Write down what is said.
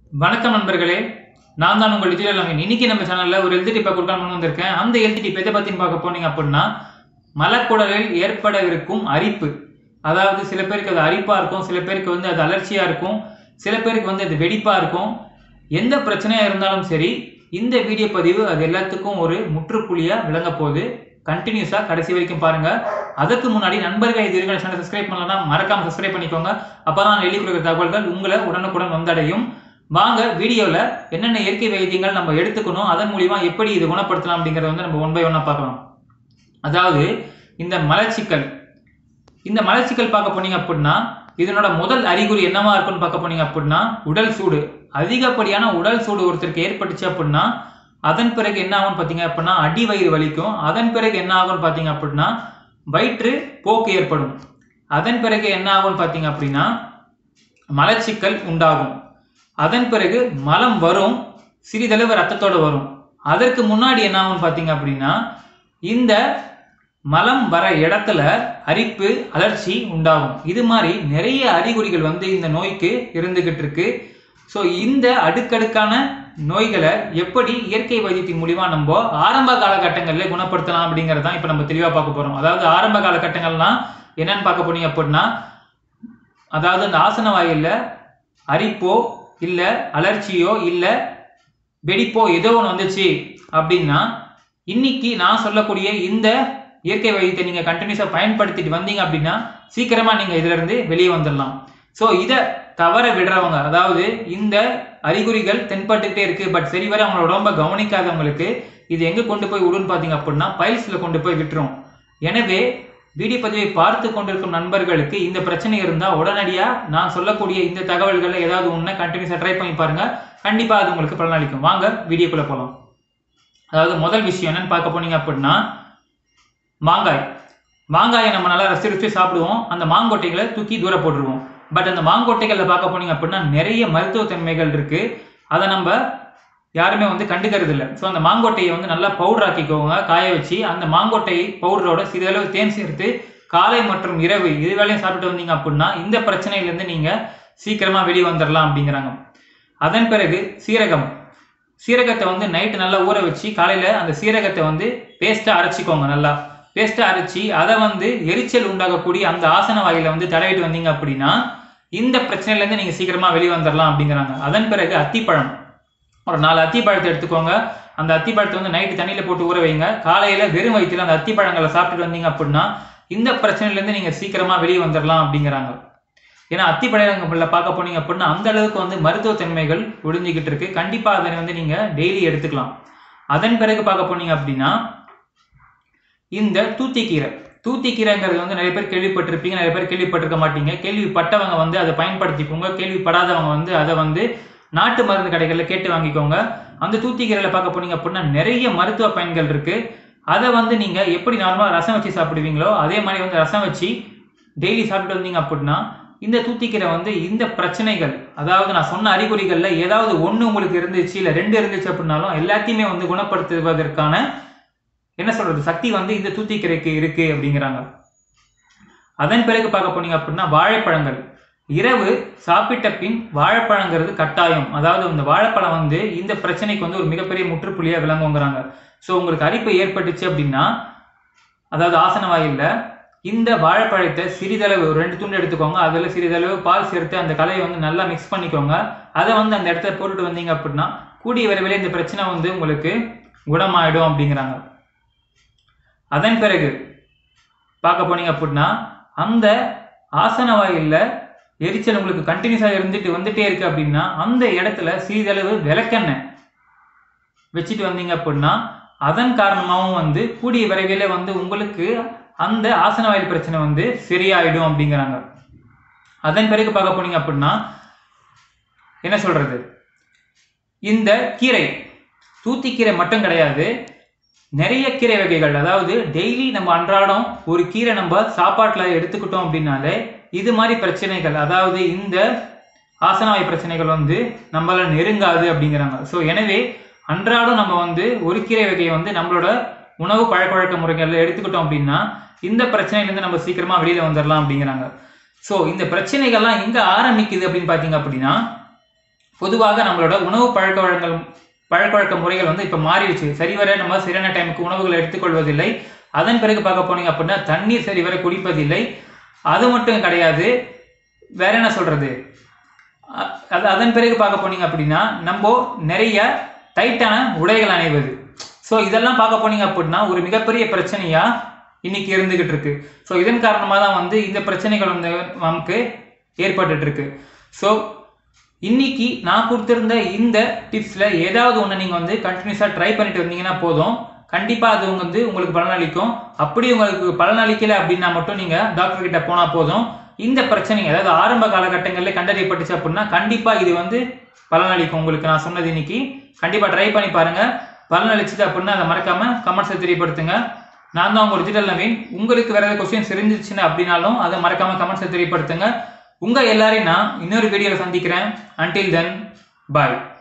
வணக்கம் நண்பர்களே நான் தான் உங்கள் விஜய் லங்கன் இன்னைக்கு நம்ம சேனல்ல ஒரு எழுதி டிப்பை கொடுக்கணும்னு வந்திருக்கேன் அந்த எழுதி டிப் எதை பத்தின்னு பார்க்க போனீங்க அப்படின்னா மலக்குடலில் ஏற்படவிருக்கும் அரிப்பு அதாவது சில பேருக்கு அது அரிப்பா இருக்கும் சில பேருக்கு வந்து அது அலர்ச்சியா இருக்கும் சில பேருக்கு வந்து அது வெடிப்பா இருக்கும் எந்த பிரச்சனையா இருந்தாலும் சரி இந்த வீடியோ பதிவு அது எல்லாத்துக்கும் ஒரு முற்றுப்புள்ளியா விளங்க போகுது கண்டினியூஸா கடைசி வரைக்கும் பாருங்க அதுக்கு முன்னாடி நண்பர்கள் இது வரைக்கும் சேனல் சப்ஸ்கிரைப் பண்ணலன்னா மறக்காம சப்ஸ்கிரைப் பண்ணிக்கோங்க அப்பதான் நான் எழுதி கொடுக்குற தகவல்கள் உங்களை உடனுக்குடன் வந்தடையும் வாங்க வீடியோவில் என்னென்ன இயற்கை வைத்தியங்கள் நம்ம எடுத்துக்கணும் அதன் மூலியமா எப்படி இது குணப்படுத்தலாம் அப்படிங்கறத வந்து நம்ம ஒன் பை ஒன்னா பார்க்கலாம் அதாவது இந்த மலச்சிக்கல் இந்த மலச்சிக்கல் பார்க்க போனீங்க அப்படின்னா இதனோட முதல் அறிகுறி என்னவா இருக்கும்னு பார்க்க போனீங்க அப்படின்னா உடல் சூடு அதிகப்படியான உடல் சூடு ஒருத்தருக்கு ஏற்பட்டுச்சு அப்படின்னா அதன் பிறகு என்ன ஆகும்னு பார்த்தீங்க அப்படின்னா அடி வயிறு வலிக்கும் அதன் பிறகு என்ன ஆகும்னு பார்த்தீங்க அப்படின்னா வயிற்று போக்கு ஏற்படும் அதன் பிறகு என்ன ஆகும்னு பார்த்தீங்க அப்படின்னா மலச்சிக்கல் உண்டாகும் அதன் பிறகு மலம் வரும் சிறிதளவு ரத்தத்தோட வரும் அதற்கு முன்னாடி என்ன ஆகும்னு பார்த்தீங்க அப்படின்னா இந்த மலம் வர இடத்துல அரிப்பு அலர்ச்சி உண்டாகும் இது மாதிரி நிறைய அறிகுறிகள் வந்து இந்த நோய்க்கு இருந்துகிட்டு இருக்கு ஸோ இந்த அடுக்கடுக்கான நோய்களை எப்படி இயற்கை வைத்தியத்தின் மூலியமா நம்ம ஆரம்ப காலகட்டங்களில் குணப்படுத்தலாம் அப்படிங்கிறது தான் இப்போ நம்ம தெளிவாக பார்க்க போறோம் அதாவது ஆரம்ப காலகட்டங்கள்லாம் என்னன்னு பார்க்க போனீங்க அப்படின்னா அதாவது அந்த ஆசன வாயில்ல அரிப்போ இல்லை அலர்ச்சியோ இல்லை வெடிப்போ ஏதோ ஒன்று வந்துச்சு அப்படின்னா இன்னைக்கு நான் சொல்லக்கூடிய இந்த இயற்கை வைத்தியத்தை நீங்கள் கண்டினியூஸாக பயன்படுத்திட்டு வந்தீங்க அப்படின்னா சீக்கிரமாக நீங்கள் இதிலிருந்து வெளியே வந்துடலாம் ஸோ இதை தவற விடுறவங்க அதாவது இந்த அறிகுறிகள் தென்பட்டுக்கிட்டே இருக்கு பட் சரிவர அவங்களோட உடம்ப கவனிக்காதவங்களுக்கு இது எங்கே கொண்டு போய் விடுன்னு பார்த்தீங்க அப்படின்னா பைல்ஸில் கொண்டு போய் விட்டுரும் எனவே வீடியோ பதிவை பார்த்து கொண்டிருக்கும் நண்பர்களுக்கு இந்த பிரச்சனை இருந்தால் உடனடியாக நான் சொல்லக்கூடிய இந்த தகவல்களை ஏதாவது ஒன்று கண்டினியூஸாக ட்ரை பண்ணி பாருங்க கண்டிப்பாக அது உங்களுக்கு பலனளிக்கும் வாங்க வீடியோக்குள்ளே போகலாம் அதாவது முதல் விஷயம் என்னன்னு பார்க்க போனீங்க அப்படின்னா மாங்காய் மாங்காயை நம்ம நல்லா ரசி ருசி சாப்பிடுவோம் அந்த மாங்கொட்டைகளை தூக்கி தூர போட்டுருவோம் பட் அந்த மாங்கொட்டைகளில் பார்க்க போனீங்க அப்படின்னா நிறைய மருத்துவ தன்மைகள் இருக்கு அதை நம்ம யாருமே வந்து கண்டுக்கிறது இல்லை ஸோ அந்த மாங்கொட்டையை வந்து நல்லா பவுடர் ஆக்கிக்கோங்க காய வச்சு அந்த மாங்கொட்டை பவுடரோட சிறிதளவு தேன் சேர்த்து காலை மற்றும் இரவு இது வேலையும் சாப்பிட்டு வந்தீங்க அப்படின்னா இந்த பிரச்சனையிலேருந்து நீங்கள் சீக்கிரமாக வெளியே வந்துடலாம் அப்படிங்கிறாங்க அதன் பிறகு சீரகம் சீரகத்தை வந்து நைட்டு நல்லா ஊற வச்சு காலையில் அந்த சீரகத்தை வந்து பேஸ்ட்டாக அரைச்சிக்கோங்க நல்லா பேஸ்ட்டாக அரைச்சி அதை வந்து எரிச்சல் உண்டாகக்கூடிய அந்த ஆசன வாயில வந்து தடவிட்டு வந்தீங்க அப்படின்னா இந்த பிரச்சனையிலேருந்து நீங்கள் சீக்கிரமாக வெளியே வந்துடலாம் அப்படிங்கிறாங்க அதன் பிறகு அத்திப்பழம் ஒரு நாலு அத்திப்பழத்தை எடுத்துக்கோங்க அந்த அத்திப்பழத்தை வந்து நைட்டு தண்ணியில் போட்டு ஊற வைங்க காலையில் வெறும் வயிற்றுல அந்த அத்திப்பழங்களை சாப்பிட்டுட்டு வந்தீங்க அப்படின்னா இந்த பிரச்சனையிலேருந்து நீங்கள் சீக்கிரமாக வெளியே வந்துடலாம் அப்படிங்கிறாங்க ஏன்னா அத்திப்பழங்களில் பார்க்க போனீங்க அப்படின்னா அந்த அளவுக்கு வந்து மருத்துவ தன்மைகள் ஒழிஞ்சிக்கிட்டு இருக்கு கண்டிப்பாக அதனை வந்து நீங்கள் டெய்லி எடுத்துக்கலாம் அதன் பிறகு பார்க்க போனீங்க அப்படின்னா இந்த தூத்திக்கீரை தூத்திக்கீரைங்கிறது வந்து நிறைய பேர் கேள்விப்பட்டிருப்பீங்க நிறைய பேர் கேள்விப்பட்டிருக்க மாட்டீங்க கேள்விப்பட்டவங்க வந்து அதை பயன்படுத்திக்கோங்க கேள்விப்படாதவங்க வந்து அதை வந்து நாட்டு மருந்து கடைகளில் கேட்டு வாங்கிக்கோங்க அந்த தூத்திக்கீரையில் பார்க்க போனீங்க அப்படின்னா நிறைய மருத்துவ பயன்கள் இருக்கு அதை வந்து நீங்க எப்படி நார்மலாக ரசம் வச்சு சாப்பிடுவீங்களோ அதே மாதிரி வந்து ரசம் வச்சு டெய்லி சாப்பிட்டு வந்தீங்க அப்படின்னா இந்த தூத்திக்கீரை வந்து இந்த பிரச்சனைகள் அதாவது நான் சொன்ன அறிகுறிகளில் ஏதாவது ஒன்று உங்களுக்கு இருந்துச்சு இல்லை ரெண்டு இருந்துச்சு அப்படின்னாலும் எல்லாத்தையுமே வந்து குணப்படுத்துவதற்கான என்ன சொல்றது சக்தி வந்து இந்த தூத்திக்கீரைக்கு இருக்கு அப்படிங்கிறாங்க அதன் பிறகு பார்க்க போனீங்க அப்படின்னா வாழைப்பழங்கள் இரவு சாப்பிட்ட பின் வாழைப்பழங்கிறது கட்டாயம் அதாவது இந்த வாழைப்பழம் வந்து இந்த பிரச்சனைக்கு வந்து ஒரு மிகப்பெரிய முற்றுப்புள்ளியாக விளங்குங்கிறாங்க ஸோ உங்களுக்கு அரிப்பு ஏற்பட்டுச்சு அப்படின்னா அதாவது ஆசன வாயில்ல இந்த வாழைப்பழத்தை சிறிதளவு ஒரு ரெண்டு துண்டு எடுத்துக்கோங்க அதில் சிறிதளவு பால் சேர்த்து அந்த கலையை வந்து நல்லா மிக்ஸ் பண்ணிக்கோங்க அதை வந்து அந்த இடத்துல போட்டுட்டு வந்தீங்க அப்படின்னா கூடிய விரைவில் இந்த பிரச்சனை வந்து உங்களுக்கு குணமாயிடும் அப்படிங்கிறாங்க அதன் பிறகு பார்க்க போனீங்க அப்படின்னா அந்த ஆசன வாயில்ல எரிச்சல் உங்களுக்கு கண்டினியூஸாக இருந்துட்டு வந்துட்டே இருக்கு அப்படின்னா அந்த இடத்துல சிறிதளவு விளக்கெண்ணெய் வச்சுட்டு வந்தீங்க அப்படின்னா அதன் காரணமாகவும் வந்து கூடிய விரைவில் வந்து உங்களுக்கு அந்த ஆசன வாயில் பிரச்சனை வந்து சரியாயிடும் அப்படிங்கிறாங்க அதன் பிறகு பார்க்க போனீங்க அப்படின்னா என்ன சொல்றது இந்த கீரை தூத்திக்கீரை மட்டும் கிடையாது நிறைய கீரை வகைகள் அதாவது டெய்லி நம்ம அன்றாடம் ஒரு கீரை நம்ம சாப்பாட்டில் எடுத்துக்கிட்டோம் அப்படின்னாலே இது மாதிரி பிரச்சனைகள் அதாவது இந்த ஆசனவாய் பிரச்சனைகள் வந்து நம்மள நெருங்காது அப்படிங்கிறாங்க ஸோ எனவே அன்றாடம் நம்ம வந்து ஒரு கீரை வகையை வந்து நம்மளோட உணவு பழக்கவழக்க முறைகளில் எடுத்துக்கிட்டோம் அப்படின்னா இந்த பிரச்சனையிலேருந்து நம்ம சீக்கிரமா வெளியில வந்துடலாம் அப்படிங்கிறாங்க ஸோ இந்த பிரச்சனைகள்லாம் எங்க ஆரம்பிக்குது அப்படின்னு பார்த்தீங்க அப்படின்னா பொதுவாக நம்மளோட உணவு பழக்க வழக்கங்கள் பழக்க வழக்க முறைகள் வந்து இப்போ மாறிடுச்சு சரிவர நம்ம சரியான டைமுக்கு உணவுகளை எடுத்துக்கொள்வதில்லை அதன் பிறகு பார்க்க போனீங்க அப்படின்னா தண்ணீர் சரிவர குடிப்பதில்லை அது மட்டும் கிடையாது வேற என்ன சொல்றது அ- அது அதன் பிறகு பார்க்க போனீங்க அப்படின்னா நம்ம நிறைய டைட்டான உடைகள் அணிவது ஸோ இதெல்லாம் பார்க்க போனீங்க அப்படின்னா ஒரு மிகப்பெரிய பிரச்சனையா இன்னைக்கு இருந்துகிட்டு இருக்கு ஸோ இதன் காரணமாக தான் வந்து இந்த பிரச்சனைகள் வந்து நமக்கு ஏற்பட்டுட்டு இருக்கு ஸோ இன்னைக்கு நான் கொடுத்திருந்த இந்த டிப்ஸ்ல ஏதாவது ஒன்று நீங்க வந்து கண்டினியூஸாக ட்ரை பண்ணிட்டு இருந்தீங்கன்னா போதும் கண்டிப்பா அது வந்து உங்களுக்கு பலனளிக்கும் அப்படி உங்களுக்கு பலனளிக்கல அப்படின்னா மட்டும் நீங்க டாக்டர் கிட்ட போனா போதும் இந்த பிரச்சனை அதாவது ஆரம்ப காலகட்டங்களில் கண்டறியப்பட்டுச்சு அப்படின்னா கண்டிப்பா இது வந்து பலனளிக்கும் உங்களுக்கு நான் சொன்னது இன்னைக்கு கண்டிப்பா ட்ரை பண்ணி பாருங்க பலனளிச்சது அப்படின்னா அதை மறக்காம கமெண்ட்ஸை தெரியப்படுத்துங்க நான் தான் உங்க டிஜிட்டல் நவீன் உங்களுக்கு வேற ஏதாவது கொஸ்டின்ஸ் இருந்துச்சுன்னா அப்படின்னாலும் அதை மறக்காம கமெண்ட்ஸை தெரியப்படுத்துங்க உங்க எல்லாரையும் நான் இன்னொரு வீடியோவில் சந்திக்கிறேன் அன்டில் தென் பாய்